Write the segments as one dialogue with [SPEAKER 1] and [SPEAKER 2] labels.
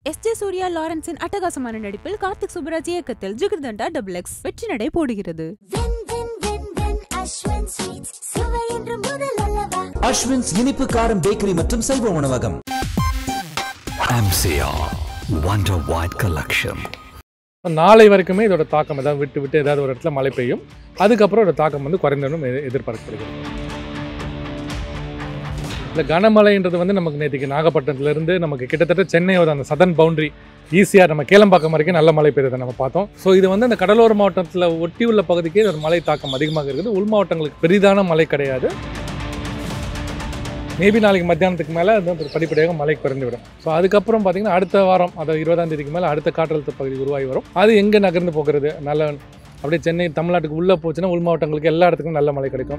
[SPEAKER 1] S J Suryah லாரன்ஸின் அட்டகாசமான நடிப்பில் கார்த்திக் சுப்ராஜ் இயக்கத்தில் ஜிகிர்தண்டா டபுள் எக்ஸ் வெற்றி நடை போடுகிறது
[SPEAKER 2] வென் வென் வென் வென் அஸ்வன் ஸ்வீட்ஸ் சுவை என்று முதல் அல்லவா
[SPEAKER 3] அஸ்வின்ஸ் இனிப்பு காரம் பேக்கரி மற்றும் சைவ உணவகம்
[SPEAKER 4] MCR Wonder White Collection.
[SPEAKER 5] நாளை வரைக்குமே இதோட தாக்கம் ஏதாவது விட்டு விட்டு ஏதாவது ஒரு இடத்துல மழை பெய்யும் அதுக்கப்புறம் இதோட தாக்கம் வந்து குறைந்துடும் எ- எதிர்பார்க்கப்படுகிறது இந்த கனமழைன்றது வந்து நமக்கு நேற்றுக்கு நாகப்பட்டினத்துலேருந்து நமக்கு கிட்டத்தட்ட சென்னையோட அந்த சதன் பவுண்டரி ஈஸியாக நம்ம கேளம்பாக்கம் வரைக்கும் நல்ல மழை பெய்ததை நம்ம பார்த்தோம் ஸோ இது வந்து அந்த கடலோர மாவட்டத்தில் ஒட்டி உள்ள பகுதிக்கே இதோட மழை தாக்கம் அதிகமாக இருக்குது உள் மாவட்டங்களுக்கு பெரிதான மழை கிடையாது மேபி நாளைக்கு மத்தியானத்துக்கு மேலே அது வந்து படிப்படியாக மழை குறைந்துவிடும் ஸோ அதுக்கப்புறம் பார்த்தீங்கன்னா அடுத்த வாரம் அதாவது இருபதாம் தேதிக்கு மேலே அடுத்த காற்றழுத்த பகுதி உருவாகி வரும் அது எங்கே நகர்ந்து போகிறது நல்ல அப்படியே சென்னை தமிழ்நாட்டுக்கு உள்ளே போச்சுன்னா உள் மாவட்டங்களுக்கு எல்லா இடத்துக்கும் நல்ல மழை கிடைக்கும்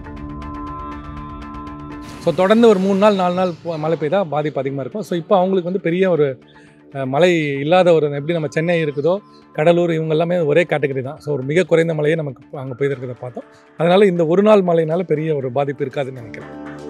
[SPEAKER 5] ஸோ தொடர்ந்து ஒரு மூணு நாள் நாலு நாள் போ- மழை பெய்தா பாதிப்பு அதிகமாக இருக்கும் ஸோ இப்போ அவங்களுக்கு வந்து பெரிய ஒரு அஹ், மழை இல்லாத ஒரு எப்படி நம்ம சென்னை இருக்குதோ கடலூர் இவங்க எல்லாமே ஒரே கேட்டகரி தான் ஸோ ஒரு மிக குறைந்த மழையை நமக்கு அங்கே பெய்திருக்கிறத பார்த்தோம் அதனால் இந்த ஒரு நாள் மழையினால பெரிய ஒரு பாதிப்பு இருக்காதுன்னு நினைக்கிறேன்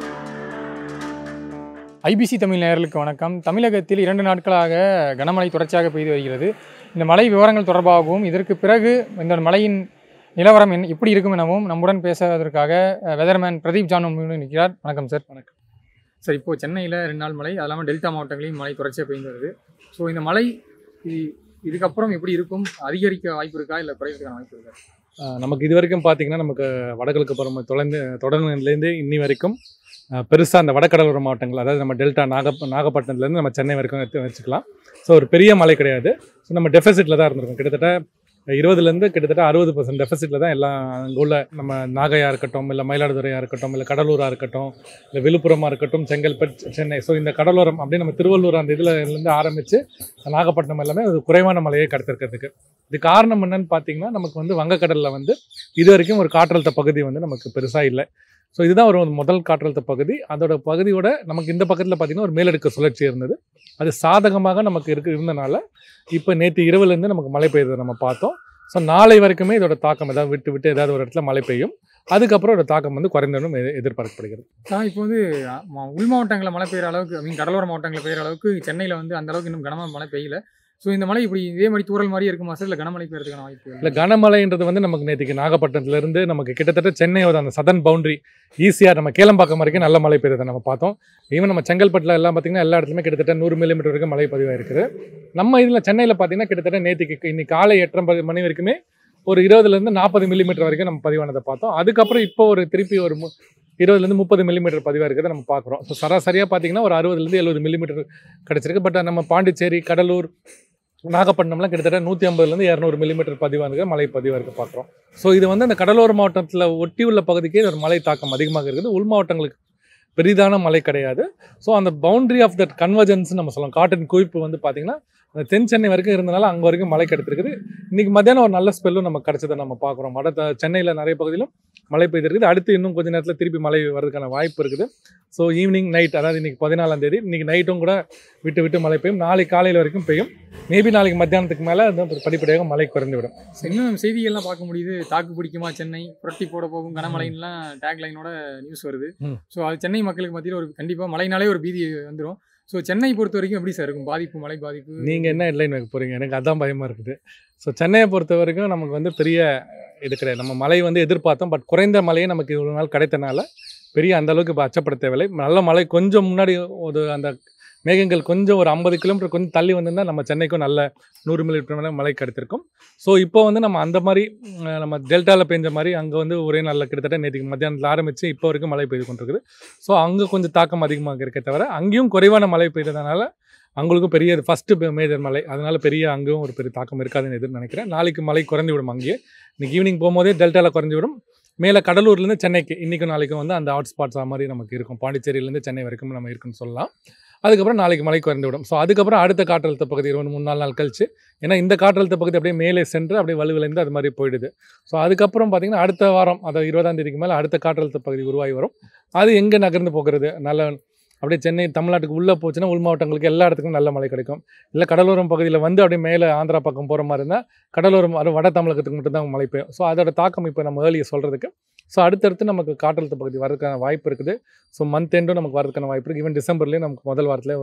[SPEAKER 6] ஐபிசி தமிழ் நேயர்களுக்கு வணக்கம் தமிழகத்தில் இரண்டு நாட்களாக கனமழை தொடர்ச்சியாக பெய்து வருகிறது இந்த மழை விவரங்கள் தொடர்பாகவும் இதற்கு பிறகு இந்த மழையின் நிலவரம் என்ன எப்படி இருக்கும் எனவும் நம்முடன் பேசுவதற்காக வெதர்மேன் பிரதீப் ஜான் நம்முடன் நிற்கிறார் வணக்கம் சார் வணக்கம் சார் இப்போது சென்னையில் ரெண்டு நாள் மழை அது இல்லாமல் டெல்டா மாவட்டங்களையும் மழை தொடர்ச்சியாக பெய்து வருது ஸோ இந்த மழை இது- இதுக்கப்புறம் எப்படி இருக்கும் அதிகரிக்க வாய்ப்பு இருக்கா இல்லை குறைவதற்கான வாய்ப்பு இருக்கா
[SPEAKER 5] ஆஹ் நமக்கு இது வரைக்கும் பார்த்தீங்கன்னா நமக்கு வடகிழக்கு பருவமழை தொடர்ந்து தொடர்ந்துலேருந்து இன்னி வரைக்கும் பெருசாக அந்த வடகடலோர மாவட்டங்கள் அதாவது நம்ம டெல்டா நாக நாகப்பட்டினத்துலேருந்து நம்ம சென்னை வரைக்கும் எடுத்து வச்சுக்கலாம் ஸோ ஒரு பெரிய மழை கிடையாது ஸோ நம்ம டெஃபிசிட்டில் தான் இருந்திருக்கும் கிட்டத்தட்ட இருபதுலேருந்து கிட்டத்தட்ட அறுபது பர்சன்ட் டெஃபிசிட்டில் தான் எல்லாம் அங்கே உள்ள நம்ம நாகையாக இருக்கட்டும் இல்லை மயிலாடுதுறையாக இருக்கட்டும் இல்லை கடலூராக இருக்கட்டும் இல்லை விழுப்புரமாக இருக்கட்டும் செங்கல்பட்டு சென்னை ஸோ இந்த கடலோரம் அப்படியே நம்ம திருவள்ளூர் அந்த இதில் இருந்து ஆரம்பித்து நாகப்பட்டினம் எல்லாமே ஒரு குறைவான மழையை கடத்திருக்கிறதுக்கு இது காரணம் என்னன்னு பார்த்தீங்கன்னா நமக்கு வந்து வங்கக்கடலில் வந்து இது வரைக்கும் ஒரு காற்றழுத்த பகுதி வந்து நமக்கு பெருசாக இல்லை ஸோ இதுதான் ஒரு முதல் காற்றழுத்த பகுதி அதோட பகுதியோட நமக்கு இந்த பக்கத்தில் பார்த்தீங்கன்னா ஒரு மேலடுக்கு சுழற்சி இருந்தது அது சாதகமாக நமக்கு இருக்கு இருந்தனால இப்போ நேற்று இரவுலேருந்து நமக்கு மழை பெய்ததை நம்ம பார்த்தோம் ஸோ நாளை வரைக்குமே இதோட தாக்கம் ஏதாவது விட்டு விட்டு ஏதாவது ஒரு இடத்துல மழை பெய்யும் அதுக்கப்புறம் இதோட தாக்கம் வந்து குறைந்துடும் எ- எதிர்பார்க்கப்படுகிறது
[SPEAKER 6] ஆனால் இப்போ வந்து ம- உள் மாவட்டங்களில் மழை பெய்கிற அளவுக்கு ஐ மீன் கடலோர மாவட்டங்களில் பெய்கிற அளவுக்கு சென்னையில் வந்து அந்த அளவுக்கு இன்னும் கனமாக மழை பெய்யல ஸோ இந்த மழை இப்படி இதே மாதிரி தூறல் மாதிரி இருக்குமா சார் இல்லை கனமழை பெய்யறதுக்கான வாய்ப்பு
[SPEAKER 5] இல்லை கனமழைன்றது வந்து நமக்கு நேற்றுக்கு நாகப்பட்டினத்துலேருந்து நமக்கு கிட்டத்தட்ட சென்னையோட அந்த சதன் பவுண்டரி ஈஸியாக நம்ம கேளம்பாக்கம் வரைக்கும் நல்ல மழை பெய்ததை நம்ம பார்த்தோம் ஈவன் நம்ம செங்கல்பட்டில் எல்லாம் பார்த்தீங்கன்னா எல்லா இடத்துலையுமே கிட்டத்தட்ட நூறு மில்லிமீட்டர் வரைக்கும் மழை பதிவாயிருக்குது நம்ம இதில் சென்னையில் பார்த்தீங்கன்னா கிட்டத்தட்ட நேற்றுக்கு இன்னைக்கு காலை எட்டரை மணி வரைக்குமே ஒரு இருபதுலேருந்து நாற்பது மில்லிமீட்டர் வரைக்கும் நம்ம பதிவானதை பார்த்தோம் அதுக்கப்புறம் இப்போ ஒரு திருப்பி ஒரு மு- இருபதுலேருந்து முப்பது மில்லிமீட்டர் பதிவாக இருக்கிறத நம்ம பார்க்குறோம் ஸோ சராசரியாக பார்த்தீங்கன்னா ஒரு அறுபதுலேருந்து எழுபது மில்லிமீட்டர் கிடச்சிருக்கு பட் நம்ம பாண்டிச்சேரி கடலூர் நாகப்பட்டினம்லாம் கிட்டத்தட்ட நூற்றி ஐம்பதுலேருந்து இரநூறு மில்லிமீட்டர் பதிவாக இருக்க மழை பதிவாக இருக்க பார்க்குறோம் ஸோ இது வந்து அந்த கடலோர மாவட்டத்தில் ஒட்டி உள்ள பகுதிக்கே இதோட மழை தாக்கம் அதிகமாக இருக்குது உள் மாவட்டங்களுக்கு பெரிதான மழை கிடையாது ஸோ அந்த பவுண்டரி ஆஃப் தட் கன்வர்ஜன்ஸ் நம்ம சொல்லலாம் காட்டன் குவிப்பு வந்து பார்த்திங்கன்னா அந்த தென் சென்னை வரைக்கும் இருந்தனால அங்கே வரைக்கும் மழை கிடைத்திருக்குது இன்றைக்கி மத்தியானம் ஒரு நல்ல ஸ்பெல்லும் நம்ம கிடச்சதை நம்ம பார்க்குறோம் வட த- சென்னையில் நிறைய பகுதியிலும் மழை பெய்திருக்குது அடுத்து இன்னும் கொஞ்ச நேரத்தில் திருப்பி மழை வர்றதுக்கான வாய்ப்பு இருக்குது ஸோ ஈவினிங் நைட் அதாவது இன்றைக்கி பதினாலாம் தேதி இன்றைக்கி நைட்டும் கூட விட்டு விட்டு மழை பெய்யும் நாளைக்கு காலையில் வரைக்கும் பெய்யும் மேபி நாளைக்கு மத்தியானத்துக்கு மேலே அது படிப்படியாக மழை குறைந்து விடும்
[SPEAKER 6] இன்னும் செய்திகள்லாம் பார்க்க முடியுது தாக்கு பிடிக்குமா சென்னை புரட்டி போட போகும் கனமழைன்லாம் டேக் லைனோட நியூஸ் வருது
[SPEAKER 5] ம்.
[SPEAKER 6] ஸோ அது சென்னை மக்களுக்கு மத்தியில் ஒரு கண்டிப்பாக மழைனாலே ஒரு பீதி வந்துடும் ஸோ சென்னை பொறுத்த வரைக்கும் எப்படி சார் இருக்கும் பாதிப்பு மழை பாதிப்பு
[SPEAKER 5] நீங்கள் என்ன ஹெட்லைன் வைக்க போகிறீங்க எனக்கு அதான் பயமாக இருக்குது ஸோ சென்னையை பொறுத்த வரைக்கும் நமக்கு வந்து பெரிய இது கிடையாது நம்ம மழை வந்து எதிர்பார்த்தோம் பட் குறைந்த மழையை நமக்கு இவ்வளோ நாள் கிடைத்தனால பெரிய அந்த அளவுக்கு இப்போ அச்சப்பட தேவையில்லை நல்ல மழை கொஞ்சம் முன்னாடி ஒரு அந்த மேகங்கள் கொஞ்சம் ஒரு ஐம்பது கிலோமீட்டர் கொஞ்சம் தள்ளி வந்திருந்தால் நம்ம சென்னைக்கும் நல்ல நூறு மில்லிமீட்டர் மேலே மழை கிடைத்திருக்கும் ஸோ இப்போ வந்து நம்ம அந்த மாதிரி ம், நம்ம டெல்டாவில் பெஞ்ச மாதிரி அங்கே வந்து ஒரே நல்ல கிட்டத்தட்ட நேற்றுக்கு மத்தியானத்தில் ஆரம்பித்து இப்போ வரைக்கும் மழை பெய்து கொண்டிருக்குது ஸோ அங்கே கொஞ்சம் தாக்கம் அதிகமாக இருக்கே தவிர அங்கேயும் குறைவான மழை பெய்ததுனால அவங்களுக்கும் பெரிய ஃபஸ்ட்டு மேஜர் மலை அதனால பெரிய அங்கேயும் ஒரு பெரிய தாக்கம் இருக்காதுன்னு எதிர் நினைக்கிறேன் நாளைக்கு மழை குறைந்து விடும் அங்கேயே இன்னைக்கு ஈவினிங் போகும்போதே டெல்டாவில் குறைஞ்சு விடும் மேலே கடலூர்லேருந்து சென்னைக்கு இன்றைக்கும் நாளைக்கும் வந்து அந்த ஹாட் ஸ்பாட்ஸ் மாதிரி நமக்கு இருக்கும் பாண்டிச்சேரியிலேருந்து சென்னை வரைக்கும் நம்ம இருக்குன்னு சொல்லலாம் அதுக்கப்புறம் நாளைக்கு மழை குறைந்து விடும் ஸோ அதுக்கப்புறம் அடுத்த காற்றழுத்த பகுதி ஒரு மூணு நாலு நாள் கழிச்சு ஏன்னா இந்த காற்றழுத்த பகுதி அப்படியே மேலே சென்று அப்படியே வலுவிலேருந்து அது மாதிரி போயிடுது ஸோ அதுக்கப்புறம் பார்த்தீங்கன்னா அடுத்த வாரம் அதாவது இருபதாம் தேதிக்கு மேலே அடுத்த காற்றழுத்த பகுதி உருவாகி வரும் அது எங்கே நகர்ந்து போகிறது நல்ல அப்படியே சென்னை தமிழ்நாட்டுக்கு உள்ளே போச்சுன்னா உள் மாவட்டங்களுக்கு எல்லா இடத்துக்கும் நல்ல மழை கிடைக்கும் இல்லை கடலோரம் பகுதியில் வந்து அப்படியே மேலே ஆந்திரா பக்கம் போகிற மாதிரி இருந்தால் கடலோரம் அது வட தமிழகத்துக்கு மட்டும்தான் மழை பெய்யும் ஸோ அதோட தாக்கம் இப்போ நம்ம ஏர்லியை சொல்கிறதுக்கு ஸோ அடுத்தடுத்து நமக்கு காற்றழுத்த பகுதி வரதுக்கான வாய்ப்பு இருக்குது ஸோ மந்த் எண்டும் நமக்கு வரதுக்கான வாய்ப்பு இருக்குது ஈவன் டிசம்பர்லேயும் நமக்கு முதல் வாரத்தில்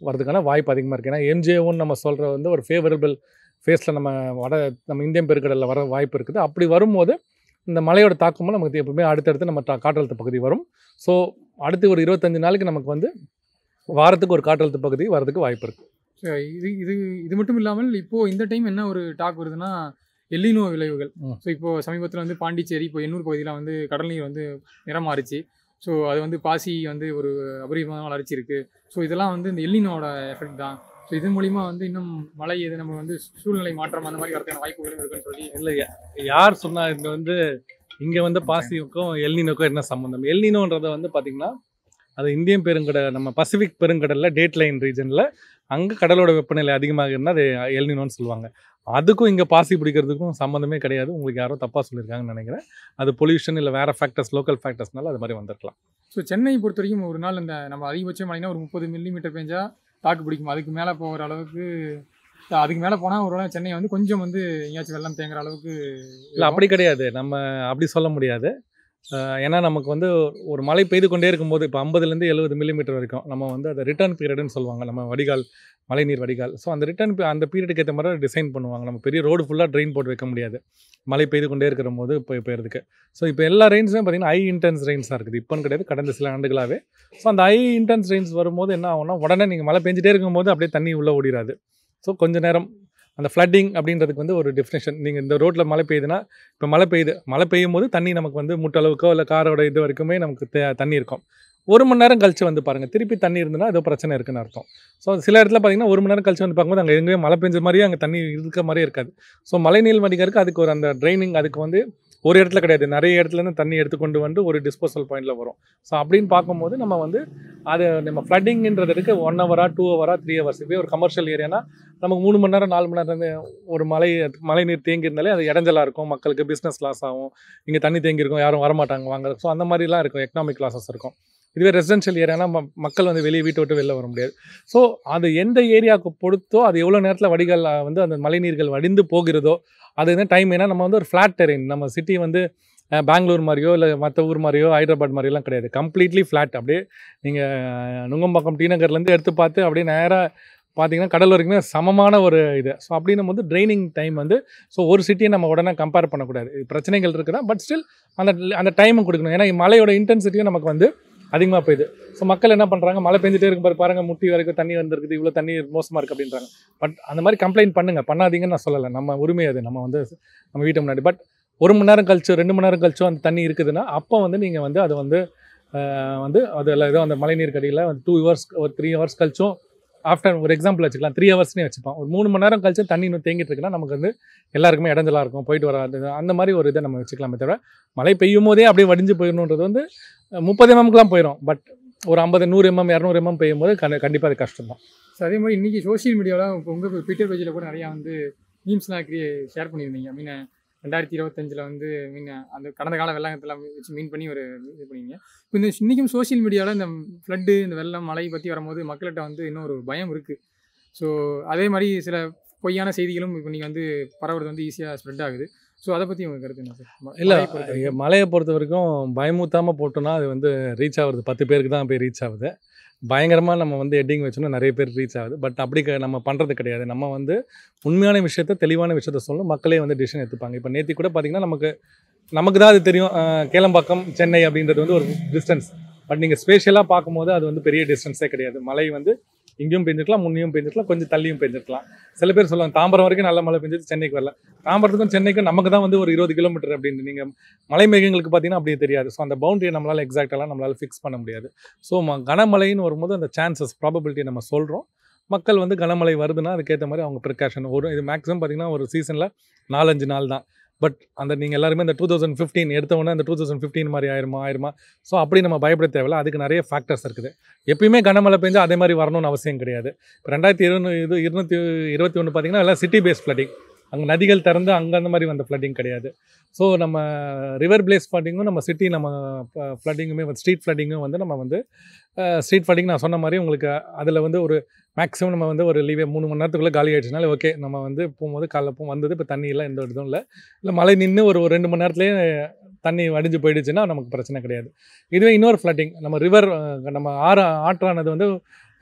[SPEAKER 5] வரதுக்கான வாய்ப்பு அதிகமாக இருக்குது ஏன்னா எம்ஜேவும் நம்ம சொல்கிற வந்து ஒரு ஃபேவரபிள் ஃபேஸில் நம்ம வட நம்ம இந்தியன் பெருங்கடலில் வர வாய்ப்பு இருக்குது அப்படி வரும்போது இந்த மழையோட தாக்கமும் நமக்கு எப்பவுமே அடுத்தடுத்து நம்ம டா- காற்றழுத்த பகுதி வரும் ஸோ அடுத்து ஒரு இருபத்தஞ்சு நாளைக்கு நமக்கு வந்து வாரத்துக்கு ஒரு காற்றழுத்த பகுதி வரதுக்கு வாய்ப்பு இருக்குது
[SPEAKER 6] ஸோ இது இது இது மட்டும் இல்லாமல் இப்போது இந்த டைம் என்ன ஒரு டாக் வருதுன்னா எல்லினோ விளைவுகள்
[SPEAKER 5] ம்.
[SPEAKER 6] ஸோ இப்போ சமீபத்தில் வந்து பாண்டிச்சேரி இப்போ எண்ணூர் பகுதியில் வந்து கடல் நீர் வந்து நிறம் மாறிச்சு ஸோ அது வந்து பாசி வந்து ஒரு அபரிதமான வளர்ச்சி இருக்குது ஸோ இதெல்லாம் வந்து இந்த எல்லினோட எஃபெக்ட் தான் ஸோ இது மூலிமா வந்து இன்னும் மழை இது நம்ம வந்து சூழ்நிலை மாற்றம் அந்த மாதிரி வரதுக்கான வாய்ப்புகளும் இருக்குன்னு சொல்லி
[SPEAKER 5] இல்லை யார் சொன்னா இது வந்து இங்கே வந்து பாசிவுக்கும் எல்னினோக்கும் என்ன சம்மந்தம் எல்னினோன்றதை வந்து பார்த்திங்கன்னா அது இந்தியன் பெருங்கடல் நம்ம பசிபிக் பெருங்கடலில் டேட் லைன் ரீஜனில் அங்கே கடலோட வெப்பநிலை அதிகமாக இருந்தால் அது எல்னினோன்னு சொல்லுவாங்க அதுக்கும் இங்கே பாசி பிடிக்கிறதுக்கும் சம்மந்தமே கிடையாது உங்களுக்கு யாரோ தப்பாக சொல்லியிருக்காங்கன்னு நினைக்கிறேன் அது பொல்யூஷன் இல்லை வேறு ஃபேக்டர்ஸ் லோக்கல் ஃபேக்டர்ஸ்னால அது மாதிரி வந்திருக்கலாம்
[SPEAKER 6] ஸோ சென்னை பொறுத்த வரைக்கும் ஒரு நாள் இந்த நம்ம அதிகபட்சம் மழைனா ஒரு முப்பது மில்லிமீட்டர் பெஞ்சா தாக்கு பிடிக்கும் அதுக்கு மேலே போகிற அளவுக்கு அதுக்கு மேலே போனால் ஒரு சென்னை வந்து கொஞ்சம் வந்து எங்கேயாச்சும் வெள்ளம் தேங்குற அளவுக்கு
[SPEAKER 5] இல்லை அப்படி கிடையாது நம்ம அப்படி சொல்ல முடியாது அஹ் ஏன்னா நமக்கு வந்து ஒரு மழை பெய்து கொண்டே இருக்கும்போது இப்போ ஐம்பதுலேருந்து எழுபது மில்லிமீட்டர் வரைக்கும் நம்ம வந்து அதை ரிட்டர்ன் பீரியட்னு சொல்லுவாங்க நம்ம வடிகால் மழைநீர் வடிகால் ஸோ அந்த ரிட்டர்ன் அந்த பீரியடுக்கு ஏற்ற மாதிரி டிசைன் பண்ணுவாங்க நம்ம பெரிய ரோடு ஃபுல்லாக ட்ரெயின் போட்டு வைக்க முடியாது மழை பெய்து கொண்டே இருக்கிற போது இப்போ பெய்யறதுக்கு ஸோ இப்போ எல்லா ரெயின்ஸுமே பார்த்தீங்கன்னா ஹை இன்டென்ஸ் ரெயின்ஸாக இருக்குது இப்போன்னு கிடையாது கடந்த சில ஆண்டுகளாகவே ஸோ அந்த ஹை இன்டென்ஸ் ரெயின்ஸ் வரும்போது என்ன ஆகும்னா உடனே நீங்கள் மழை பெஞ்சிட்டே இருக்கும்போது அப்படியே தண்ணி உள்ளே ஓடிடாது ஸோ கொஞ்ச நேரம் அந்த ஃப்ளட்டிங் அப்படின்றதுக்கு வந்து ஒரு டெஃபினேஷன் நீங்கள் இந்த ரோட்டில் மழை பெய்யுதுன்னா இப்போ மழை பெய்யுது மழை பெய்யும் போது தண்ணி நமக்கு வந்து முட்டளவுக்கோ இல்லை காரோட இது வரைக்குமே நமக்கு தே- தண்ணி இருக்கும் ஒரு மணி நேரம் கழிச்சு வந்து பாருங்கள் திருப்பி தண்ணி இருந்ததுன்னா ஏதோ பிரச்சனை இருக்குன்னு அர்த்தம் ஸோ சில இடத்துல பார்த்தீங்கன்னா ஒரு மணி நேரம் கழிச்சு வந்து பார்க்கும்போது அங்கே எங்கேயும் மழை பெஞ்ச மாதிரியே அங்கே தண்ணி இருக்க மாதிரியே இருக்காது ஸோ மழைநீர் வடிகருக்கு அதுக்கு ஒரு அந்த ட்ரைனிங் அதுக்கு வந்து ஒரு இடத்துல கிடையாது நிறைய இடத்துல இருந்து தண்ணி எடுத்து கொண்டு வந்து ஒரு டிஸ்போசல் பாயிண்டில் வரும் ஸோ அப்படின்னு பார்க்கும்போது நம்ம வந்து அது நம்ம ஃப்ளட்டிங்ன்றதுக்கு ஒன் ஹவரா டூ ஹவரா த்ரீ ஹவர்ஸ் இப்போயே ஒரு கமர்ஷியல் ஏரியானா நமக்கு மூணு மணி நேரம் நாலு மணி நேரம் வந்து ஒரு மழை மழை நீர் தேங்கி இருந்தாலே அது இடைஞ்சலாக இருக்கும் மக்களுக்கு பிஸ்னஸ் லாஸ் ஆகும் இங்கே தண்ணி தேங்கி இருக்கும் யாரும் வரமாட்டாங்க வாங்க ஸோ அந்த மாதிரிலாம் இருக்கும் எக்கனாமிக் லாஸஸ் இருக்கும் இதுவே ரெசிடென்ஷியல் ஏரியானா ம- மக்கள் வந்து வெளியே வீட்டை விட்டு வெளில வர முடியாது ஸோ அது எந்த ஏரியாவுக்கு பொறுத்தோ அது எவ்வளோ நேரத்தில் வடிகால் அஹ், வந்து அந்த மழைநீர்கள் வடிந்து போகிறதோ அது என்ன டைம் ஏன்னா நம்ம வந்து ஒரு ஃப்ளாட் டெரெயின் நம்ம சிட்டி வந்து அஹ், பெங்களூர் மாதிரியோ இல்லை மற்ற ஊர் மாதிரியோ ஹைதராபாத் மாதிரியோலாம் கிடையாது கம்ப்ளீட்லி ஃப்ளாட் அப்படியே நீங்கள் நுங்கம்பாக்கம் டி நகர்லேருந்து எடுத்து பார்த்து அப்படியே நேராக பார்த்தீங்கன்னா கடல் வரைக்குமே சமமான ஒரு இது ஸோ அப்படின்னும் போது ட்ரைனிங் டைம் வந்து ஸோ ஒரு சிட்டியை நம்ம உடனே கம்பேர் பண்ணக்கூடாது இது பிரச்சனைகள் இருக்குதா பட் ஸ்டில் அந்த அந்த டைமும் கொடுக்கணும் ஏன்னா மழையோட இன்டென்சிட்டியும் நமக்கு வந்து அதிகமாக போயிடுது ஸோ மக்கள் என்ன பண்ணுறாங்க மழை பெஞ்சிட்டே இருக்கும் பாரு பாருங்க முட்டி வரைக்கும் தண்ணி வந்திருக்குது இவ்வளோ தண்ணி மோசமாக இருக்குது அப்படின்றாங்க பட் அந்த மாதிரி கம்ப்ளைண்ட் பண்ணுங்க பண்ணாதீங்கன்னு நான் சொல்லலை நம்ம உரிமை அது நம்ம வந்து நம்ம வீட்டு முன்னாடி பட் ஒரு மணி நேரம் கழிச்சோ ரெண்டு மணி நேரம் கழிச்சோ அந்த தண்ணி இருக்குதுன்னா அப்போ வந்து நீங்கள் வந்து அதை வந்து ஆஹ், வந்து அதில் ஏதோ அந்த மழைநீர் கடியில் வந்து டூ ஹவர்ஸ் ஒரு த்ரீ ஹவர்ஸ் கழிச்சும் ஆஃப்டர் ஒரு எக்ஸாம்பிள் வச்சுக்கலாம் த்ரீ ஹவர்ஸ்னே வச்சுப்போம் ஒரு மூணு மணி நேரம் கழிச்சு தண்ணி இன்னும் தேங்கிட்டு இருக்குன்னா நமக்கு வந்து எல்லாருக்குமே இடைஞ்சலாக இருக்கும் போயிட்டு வராது அந்த மாதிரி ஒரு இதை நம்ம வச்சுக்கலாமே தவிர மழை பெய்யும் போதே அப்படியே வடிஞ்சு போயிடணுன்றது வந்து முப்பது எம்எம்க்குலாம் போயிடும் பட் ஒரு ஐம்பது நூறு எம்எம் இரநூறு எம்எம் பெய்யும் போது கண்டிப்பாக அது கஷ்டம் தான்
[SPEAKER 6] ஸோ அதே மாதிரி இன்றைக்கி சோஷியல் மீடியாவில் இப்போ உங்கள் ட்விட்டர் பேஜில் கூட நிறையா வந்து மீம்ஸ்லாம் கிரியே ஷேர் பண்ணியிருந்தீங்க மீன் ரெண்டாயிரத்தி இருபத்தஞ்சில் வந்து மீன் அந்த கடந்த கால வெள்ளங்கத்தெல்லாம் வச்சு மீன் பண்ணி ஒரு இது பண்ணீங்க இப்போ இந்த இன்றைக்கும் சோஷியல் மீடியாவில் இந்த ஃப்ளட்டு இந்த வெள்ளம் மழை பற்றி வரும்போது மக்கள்கிட்ட வந்து இன்னும் ஒரு பயம் இருக்குது ஸோ அதே மாதிரி சில பொய்யான செய்திகளும் இப்போ நீங்கள் வந்து பரவுறது வந்து ஈஸியாக ஸ்ப்ரெட் ஆகுது ஸோ அதை பற்றி உங்கள் கருத்து என்ன சார்
[SPEAKER 5] இல்லை
[SPEAKER 6] மழையை பொறுத்த வரைக்கும்.
[SPEAKER 5] மழையை பொறுத்த வரைக்கும் பயமுத்தாமல் போட்டோம்னா அது வந்து ரீச் ஆகுறது பத்து பேருக்கு தான் போய் ரீச் ஆகுது பயங்கரமாக நம்ம வந்து ஹெட்டிங் வச்சோம்னா நிறைய பேர் ரீச் ஆகுது பட் அப்படி க- நம்ம பண்ணுறது கிடையாது நம்ம வந்து உண்மையான விஷயத்த தெளிவான விஷயத்த சொல்லணும் மக்களே வந்து டிசிஷன் எடுத்துப்பாங்க இப்போ நேற்று கூட பார்த்தீங்கன்னா நமக்கு நமக்கு தான் அது தெரியும் அஹ், கேளம்பாக்கம் சென்னை அப்படின்றது வந்து ஒரு டிஸ்டன்ஸ் பட் நீங்கள் ஸ்பேஷியலாக பார்க்கும்போது அது வந்து பெரிய டிஸ்டன்ஸே கிடையாது மழை வந்து இங்கேயும் பெஞ்சிருக்கலாம் முன்னையும் பெஞ்சிருக்கலாம் கொஞ்சம் தள்ளியும் பெஞ்சிருக்கலாம் சில பேர் சொல்லுவாங்க தாம்பரம் வரைக்கும் நல்ல மழை பெஞ்சது சென்னைக்கு வரல தாம்பரத்துக்கும் சென்னைக்கும் நமக்கு தான் வந்து ஒரு இருபது கிலோமீட்டர் அப்படின்னு நீங்கள் மலை மேகங்களுக்கு பார்த்தீங்கன்னா அப்படி தெரியாது ஸோ அந்த பவுண்டரியை நம்மளால் எக்ஸாக்டெல்லாம் நம்மளால் ஃபிக்ஸ் பண்ண முடியாது ஸோ ம கனமழைன்னு வரும்போது அந்த சான்சஸ் ப்ராபபிலிட்டி நம்ம சொல்கிறோம் மக்கள் வந்து கனமழை வருதுன்னா அதுக்கேற்ற மாதிரி அவங்க ப்ரிகாஷன் ஒரு இது மேக்ஸிமம் பார்த்தீங்கன்னா ஒரு சீசனில் நாலஞ்சு நாள் தான் பட் அந்த நீங்கள் எல்லாருமே இந்த டூ தௌசண்ட் ஃபிஃப்டீன் எடுத்தவொடனே அந்த டூ தௌசண்ட் ஃபிஃப்டீன் மாதிரி ஆயிருமா ஆயிருமா ஸோ அப்படி நம்ம பயப்பட தேவையில்ல அதுக்கு நிறைய ஃபேக்டர்ஸ் இருக்குது எப்பயுமே கனமழை பெஞ்சா அதே மாதிரி வரணும்னு அவசியம் கிடையாது இப்போ ரெண்டாயிரத்தி இருநூறு இது இருநூத்தி இருபத்தி ஒன்று பார்த்தீங்கன்னா எல்லாம் சிட்டி பேஸ் ஃப்ளட்டிங் அங்கே நதிகள் திறந்து அங்கே அந்த மாதிரி வந்த ஃப்ளட்டிங் கிடையாது ஸோ நம்ம ரிவர் பிளேஸ் ஃப்ளட்டிங்கும் நம்ம சிட்டி நம்ம ஃப்ளட்டிங்குமே ஸ்ட்ரீட் ஃப்ளட்டிங்கும் வந்து நம்ம வந்து ஸ்ட்ரீட் ஃப்ளட்டிங் நான் சொன்ன மாதிரி உங்களுக்கு அதில் வந்து ஒரு மேக்ஸிமம் நம்ம வந்து ஒரு லீவே மூணு மணி நேரத்துக்குள்ளே காலி ஆயிடுச்சுனால ஓகே நம்ம வந்து போகும்போது காலைல போ வந்தது இப்போ தண்ணி இல்லை எந்த இதுவும் இல்லை இல்லை மழை நின்று ஒரு ஒரு ரெண்டு மணி நேரத்துலேயே தண்ணி வடிஞ்சு போயிடுச்சுன்னா நமக்கு பிரச்சனை கிடையாது இதுவே இன்னொரு ஃப்ளட்டிங் நம்ம ரிவர் நம்ம ஆறு ஆற்றானது வந்து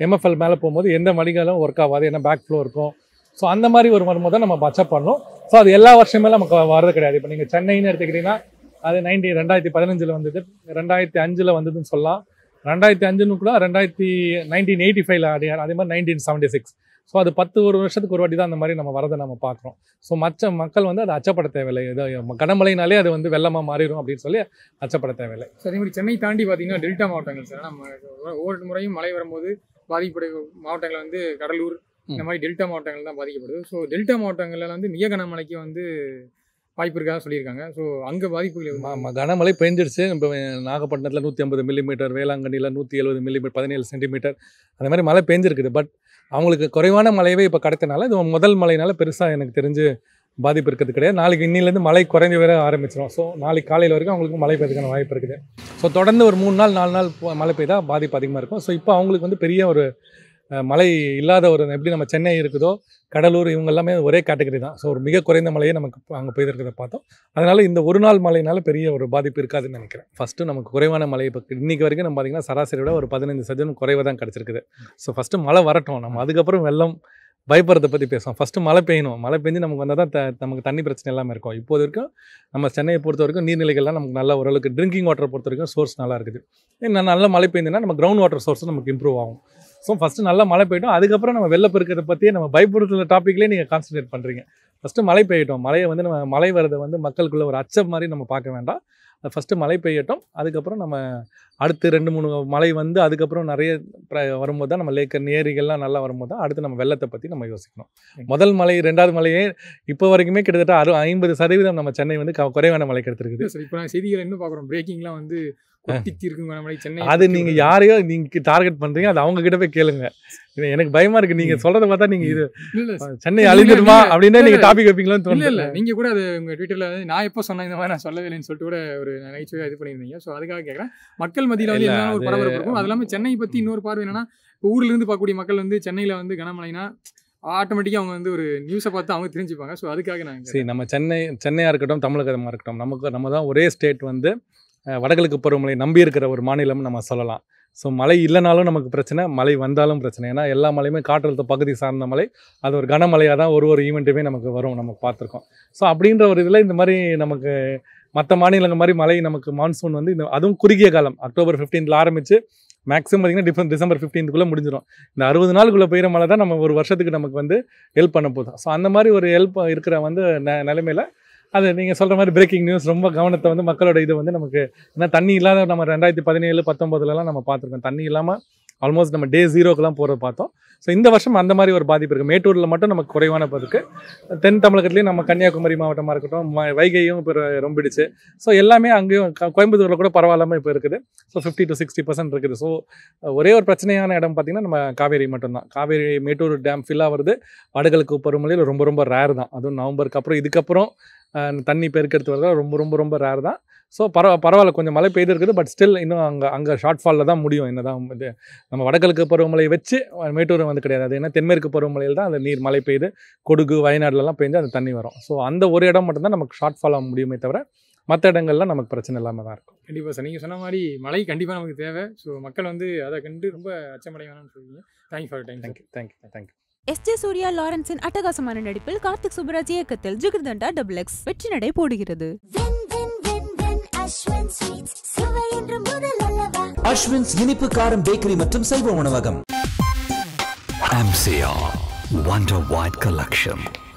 [SPEAKER 5] எம்எஃப்எல் மேலே போகும்போது எந்த மடிகளும் ஒர்க் ஆகாது ஏன்னா பேக் ஃப்ளோ இருக்கும் ஸோ அந்த மாதிரி ஒரு வரும்போது தான் நம்ம பச்சப் பண்ணணும் ஸோ அது எல்லா வருஷமே நமக்கு வரது கிடையாது இப்போ நீங்கள் சென்னைன்னு எடுத்துக்கிட்டிங்கன்னா அது நைன்டி ரெண்டாயிரத்தி பதினஞ்சில் வந்தது ரெண்டாயிரத்தி அஞ்சில் வந்ததுன்னு சொல்லலாம் ரெண்டாயிரத்தி அஞ்சுன்னு கூட ரெண்டாயிரத்தி நைன்டீன் எயிட்டி ஃபைவ்ல அதே அதே மாதிரி நைன்டீன் செவன்ட்டி சிக்ஸ் ஸோ அது பத்து ஒரு வருஷத்துக்கு ஒரு வாட்டி தான் அந்த மாதிரி நம்ம வரதை நம்ம பார்க்குறோம் ஸோ மற்ற மக்கள் வந்து அதை அச்சப்பட தேவையில்லை இது கனமழைனாலே அது வந்து வெள்ளமாக மாறிடும் அப்படின்னு சொல்லி அச்சப்பட தேவையில்லை
[SPEAKER 6] ஸோ அதே மாதிரி சென்னை தாண்டி பார்த்தீங்கன்னா டெல்டா மாவட்டங்கள் சார் நம்ம ஒவ்வொரு முறையும் மழை வரும்போது பாதிக்கப்படைய மாவட்டங்கள் வந்து கடலூர் இந்த மாதிரி டெல்டா மாவட்டங்கள் தான் பாதிக்கப்படுது ஸோ டெல்டா மாவட்டங்களில் வந்து மிக கனமழைக்கு வந்து வாய்ப்பு இருக்கா சொல்லியிருக்காங்க ஸோ அங்கே பாதிப்புகள் எதுவும்
[SPEAKER 5] ஆமாம் கனமழை பெஞ்சிருச்சு இப்போ நாகப்பட்டினத்தில் நூற்றி ஐம்பது மில்லிமீட்டர் வேளாங்கண்ணியில் நூற்றி எழுபது மில்லிமீட்டர் பதினேழு சென்டிமீட்டர் அந்த மாதிரி மழை பெஞ்சிருக்குது பட் அவங்களுக்கு குறைவான மழையவே இப்போ கிடைத்தனால இது முதல் மழைனால பெருசாக எனக்கு தெரிஞ்சு பாதிப்பு இருக்கிறது கிடையாது நாளைக்கு இன்னிலேருந்து மழை குறைஞ்சு வர ஆரம்பிச்சிடும் ஸோ நாளைக்கு காலையில் வரைக்கும் அவங்களுக்கு மழை பெய்யறதுக்கான வாய்ப்பு இருக்குது ஸோ தொடர்ந்து ஒரு மூணு நாள் நாலு நாள் போ- மழை பெய்தா பாதிப்பு அதிகமாக இருக்கும் ஸோ இப்போ அவங்களுக்கு வந்து பெரிய ஒரு அஹ், மழை இல்லாத ஒரு எப்படி நம்ம சென்னை இருக்குதோ கடலூர் இவங்க எல்லாமே ஒரே கேட்டகரி தான் ஸோ ஒரு மிக குறைந்த மழையை நமக்கு அங்கே பெய்திருக்கிறத பார்த்தோம் அதனால இந்த ஒரு நாள் மழைனால பெரிய ஒரு பாதிப்பு இருக்காதுன்னு நினைக்கிறேன் ஃபஸ்ட்டு நமக்கு குறைவான மழை இப்போ இன்னைக்கு வரைக்கும் நம்ம பார்த்தீங்கன்னா சராசரி விட ஒரு பதினைந்து சதவீதம் குறைவாக தான் கிடச்சிருக்குது ஸோ ஃபஸ்ட்டு மழை வரட்டும் நம்ம அதுக்கப்புறம் வெள்ளம் பயப்படுறதை பற்றி பேசுவோம் ஃபஸ்ட்டு மழை பெய்யணும் மழை பெஞ்சு நமக்கு வந்தால் தான் த- நமக்கு தண்ணி பிரச்சனை எல்லாமே இருக்கும் இப்போது வரைக்கும் நம்ம சென்னையை பொறுத்த வரைக்கும் நீர்நிலைகள்லாம் நமக்கு நல்ல ஓரளவுக்கு ட்ரிங்கிங் வாட்டர் பொறுத்த வரைக்கும் சோர்ஸ் நல்லா இருக்குது இன்னும் நல்ல மழை பெய்யுதுன்னா நம்ம கிரவுண்ட் வாட்டர் சோர்ஸும் நமக்கு இம்ப்ரூவ் ஆகும் ஸோ ஃபஸ்ட்டு நல்லா மழை பெய்யட்டும் அதுக்கப்புறம் நம்ம வெள்ளப்பெருக்கிறத பற்றியே நம்ம பயப்படுத்துற டாப்பிக்லேயே நீங்கள் கான்சன்ட்ரேட் பண்ணுறீங்க ஃபஸ்ட்டு மழை பெய்யட்டும் மழையை வந்து நம்ம மழை வரதை வந்து மக்களுக்குள்ள ஒரு அச்சம் மாதிரி நம்ம பார்க்க வேண்டாம் ஃபஸ்ட்டு மழை பெய்யட்டும் அதுக்கப்புறம் நம்ம அடுத்து ரெண்டு மூணு மழை வந்து அதுக்கப்புறம் நிறைய பிர- வரும்போது தான் நம்ம லேக்கர் ஏரிகள்லாம் நல்லா வரும்போது தான் அடுத்து நம்ம வெள்ளத்தை பற்றி நம்ம யோசிக்கணும் முதல் மழை ரெண்டாவது மழையே இப்போ வரைக்குமே கிட்டத்தட்ட அறு ஐம்பது சதவீதம் நம்ம சென்னை வந்து க- குறைவான மழை கிடைத்திருக்குது
[SPEAKER 6] சார் இப்போ நான் செய்திகளை இன்னும் பார்க்குறோம் பிரேக்கிங்லாம் வந்து கொட்டிச்சு இருக்கும் கனமழை சென்னை
[SPEAKER 5] அது நீங்கள் யாரையோ நீங்கள் டார்கெட் பண்ணுறீங்க அது அவங்க கிட்ட போய் கேளுங்க இது எனக்கு பயமா இருக்கு நீங்க சொல்றத பார்த்தா நீங்க இது
[SPEAKER 6] இல்ல இல்ல
[SPEAKER 5] சென்னை அழிஞ்சிருமா
[SPEAKER 6] நீங்க-
[SPEAKER 5] அப்படின்னா நீங்க
[SPEAKER 6] இல்ல,
[SPEAKER 5] டாபிக் வைப்பீங்களான்னு
[SPEAKER 6] இல்ல
[SPEAKER 5] தோணுது
[SPEAKER 6] இல்ல நீங்க கூட அது உங்க ட்விட்டர்ல வந்து நான் எப்போ சொன்னேன் இந்த மாதிரி நான் சொல்லவே இல்லைன்னு சொல்லிட்டு கூட ஒரு நகைச்சுவை இது பண்ணியிருந்தீங்க ஸோ அதுக்காக கேட்குறேன் மக்கள் மத்தியில வந்து
[SPEAKER 5] இல்ல,
[SPEAKER 6] என்ன ஒரு
[SPEAKER 5] அது-
[SPEAKER 6] பரபரப்பு இருக்கும் அது இல்லாம சென்னை பத்தி இன்னொரு பார்வை என்னன்னா இப்போ ஊர்ல இருந்து பார்க்கக்கூடிய மக்கள் வந்து சென்னையில வந்து கனமழைனா ஆட்டோமேட்டிக்காக அவங்க வந்து ஒரு நியூஸை பார்த்து அவங்க தெரிஞ்சுப்பாங்க ஸோ அதுக்காக நான்
[SPEAKER 5] சரி நம்ம சென்னை சென்னையாக இருக்கட்டும் தமிழகமாக இருக்கட்டும் நமக்கு நம்ம தான் ஒரே ஸ்டேட் வந்து அஹ், வடகிழக்கு பருவமழை நம்பி இருக்கிற ஒரு மாநிலம்னு நம்ம சொல்லலாம் ஸோ மழை இல்லைனாலும் நமக்கு பிரச்சனை மழை வந்தாலும் பிரச்சனை ஏன்னா எல்லா மழையுமே காற்றழுத்த பகுதி சார்ந்த மழை அது ஒரு கனமழையாக தான் ஒரு ஒரு ஈவெண்ட்டுமே நமக்கு வரும் நம்ம பார்த்துருக்கோம் ஸோ அப்படின்ற ஒரு இதில் இந்த மாதிரி நமக்கு மற்ற மாநிலங்கள் மாதிரி மழை நமக்கு மான்சூன் வந்து இந்த அதுவும் குறுகிய காலம் அக்டோபர் 15ல ஆரம்பித்து மேக்ஸிமம் பார்த்தீங்கன்னா டிஃபன் டிசம்பர் 15 குள்ள முடிஞ்சிடும் இந்த அறுபது நாளுக்குள்ளே பெய்கிற மழை தான் நம்ம ஒரு வருஷத்துக்கு நமக்கு வந்து ஹெல்ப் பண்ண போதும் ஸோ அந்த மாதிரி ஒரு ஹெல்ப் இருக்கிற வந்து ந நிலைமையில் அது நீங்கள் சொல்கிற மாதிரி பிரேக்கிங் நியூஸ் ரொம்ப கவனத்தை வந்து மக்களோட இது வந்து நமக்கு ஏன்னா தண்ணி இல்லாத நம்ம ரெண்டாயிரத்தி பதினேழு பத்தொம்போதுலலாம் நம்ம பார்த்துருக்கோம் தண்ணி இல்லாமல் ஆல்மோஸ்ட் நம்ம டே ஜீரோக்கெல்லாம் போகிறத பார்த்தோம் ஸோ இந்த வருஷம் அந்த மாதிரி ஒரு பாதிப்பு இருக்குது மேட்டூரில் மட்டும் நமக்கு குறைவான பதுக்கு தென் தமிழகத்துலேயும் நம்ம கன்னியாகுமரி மாவட்டமாக இருக்கட்டும் ம- வைகையும் இப்போ ரொம்பிடுச்சு ஸோ எல்லாமே அங்கேயும் க- கோயம்புத்தூரில் கூட பரவாயில்லாமல் இப்போ இருக்குது so fifty to sixty percent இருக்குது ஸோ ஒரே ஒரு பிரச்சனையான இடம் பார்த்திங்கன்னா நம்ம காவேரி மட்டும்தான் காவேரி மேட்டூர் டேம் ஃபில்லாக வருது வடகிழக்கு பருவமழையில் ரொம்ப ரொம்ப ரேர் தான் அதுவும் நவம்பருக்கு அப்புறம் இதுக்கப்புறம் அஹ், தண்ணி பெருக்கெடுத்து வரது ரொம்ப ரொம்ப ரொம்ப ரேர் தான் ஸோ பரவ பரவாயில்ல கொஞ்சம் மழை பெய்து இருக்குது பட் ஸ்டில் இன்னும் அங்கே அங்கே ஷார்ட் ஃபாலில் தான் முடியும் என்ன தான் இது நம்ம வடகிழக்கு பருவமழை வச்சு மேட்டூர் வந்து கிடையாது அது ஏன்னா தென்மேற்கு பருவமழையில் தான் அந்த நீர் மழை பெய்யுது கொடுகு வயநாடுலலாம் பெஞ்சு அந்த தண்ணி வரும் ஸோ அந்த ஒரு இடம் மட்டும்தான் நமக்கு ஷார்ட் ஃபால் ஆக முடியுமே தவிர மற்ற இடங்கள்லாம் நமக்கு பிரச்சனை இல்லாமல் தான் இருக்கும்
[SPEAKER 6] கண்டிப்பாக சார் நீங்கள் சொன்ன மாதிரி மழை கண்டிப்பாக நமக்கு தேவை ஸோ மக்கள் வந்து அதை கண்டு ரொம்ப அச்சமடைய வேணாம்னு சொல்லுவீங்க thank you for time
[SPEAKER 5] thank you thank you thank you
[SPEAKER 1] S J Suryah லாரன்ஸின் அட்டகாசமான நடிப்பில் கார்த்திக் சுப்ராஜ் இயக்கத்தில் ஜிகிர்தண்டா டபுள் எக்ஸ் வெற்றி நடை போடுகிறது
[SPEAKER 2] வென் வென் வென் வென் அஸ்வன் ஸ்வீட்ஸ் சுவை என்று முதல் அல்லவா
[SPEAKER 3] அஸ்வின்ஸ் இனிப்பு காரம் பேக்கரி மற்றும் சைவ உணவகம்
[SPEAKER 4] MCR Wonder White Collection.